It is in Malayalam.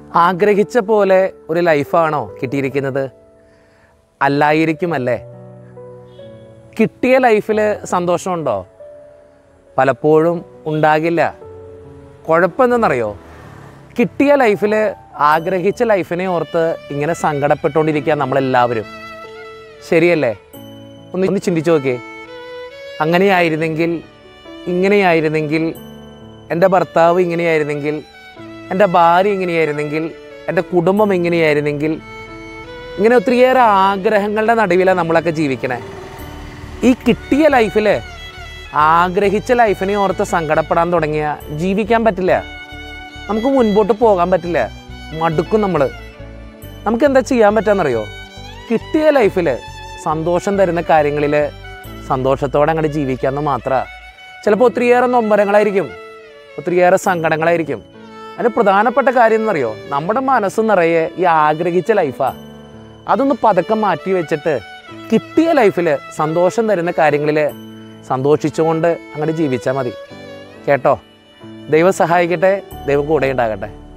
ആഗ്രഹിച്ച പോലെ ഒരു ലൈഫാണോ കിട്ടിയിരിക്കുന്നത് അല്ലായിരിക്കുമല്ലേ കിട്ടിയ ലൈഫിൽ സന്തോഷമുണ്ടോ പലപ്പോഴും ഉണ്ടാകില്ല കുഴപ്പമെന്തെന്നറിയോ കിട്ടിയ ലൈഫിൽ ആഗ്രഹിച്ച ലൈഫിനെ ഓർത്ത് ഇങ്ങനെ സങ്കടപ്പെട്ടുകൊണ്ടിരിക്കുക നമ്മളെല്ലാവരും ശരിയല്ലേ ഒന്ന് ഒന്ന് ചിന്തിച്ചു നോക്കേ അങ്ങനെയായിരുന്നെങ്കിൽ ഇങ്ങനെയായിരുന്നെങ്കിൽ എൻ്റെ ഭർത്താവ് ഇങ്ങനെയായിരുന്നെങ്കിൽ എൻ്റെ ഭാര്യ ഇങ്ങനെയായിരുന്നെങ്കിൽ എൻ്റെ കുടുംബം ഇങ്ങനെയായിരുന്നെങ്കിൽ ഇങ്ങനെ ഒത്തിരിയേറെ ആഗ്രഹങ്ങളുടെ നടുവിലാണ് നമ്മളൊക്കെ ജീവിക്കണേ ഈ കിട്ടിയ ലൈഫിൽ ആഗ്രഹിച്ച ലൈഫിനെ ഓർത്ത് സങ്കടപ്പെടാൻ തുടങ്ങിയ ജീവിക്കാൻ പറ്റില്ല നമുക്ക് മുൻപോട്ട് പോകാൻ പറ്റില്ല മടുക്കും നമ്മൾ നമുക്ക് എന്താ ചെയ്യാൻ പറ്റാന്നറിയോ കിട്ടിയ ലൈഫിൽ സന്തോഷം തരുന്ന കാര്യങ്ങളിൽ സന്തോഷത്തോടെ അങ്ങോട്ട് ജീവിക്കാമെന്ന് മാത്രമാണ് ചിലപ്പോൾ ഒത്തിരിയേറെ നൊമ്പരങ്ങളായിരിക്കും ഒത്തിരിയേറെ സങ്കടങ്ങളായിരിക്കും അതിന് പ്രധാനപ്പെട്ട കാര്യം എന്നറിയോ നമ്മുടെ മനസ്സ് നിറയെ ഈ ആഗ്രഹിച്ച ലൈഫാ അതൊന്ന് പതക്കം മാറ്റി വെച്ചിട്ട് കിട്ടിയ ലൈഫിൽ സന്തോഷം തരുന്ന കാര്യങ്ങളിൽ സന്തോഷിച്ചുകൊണ്ട് അങ്ങോട്ട് ജീവിച്ചാൽ മതി കേട്ടോ ദൈവം സഹായിക്കട്ടെ ദൈവം കൂടെ ഉണ്ടാകട്ടെ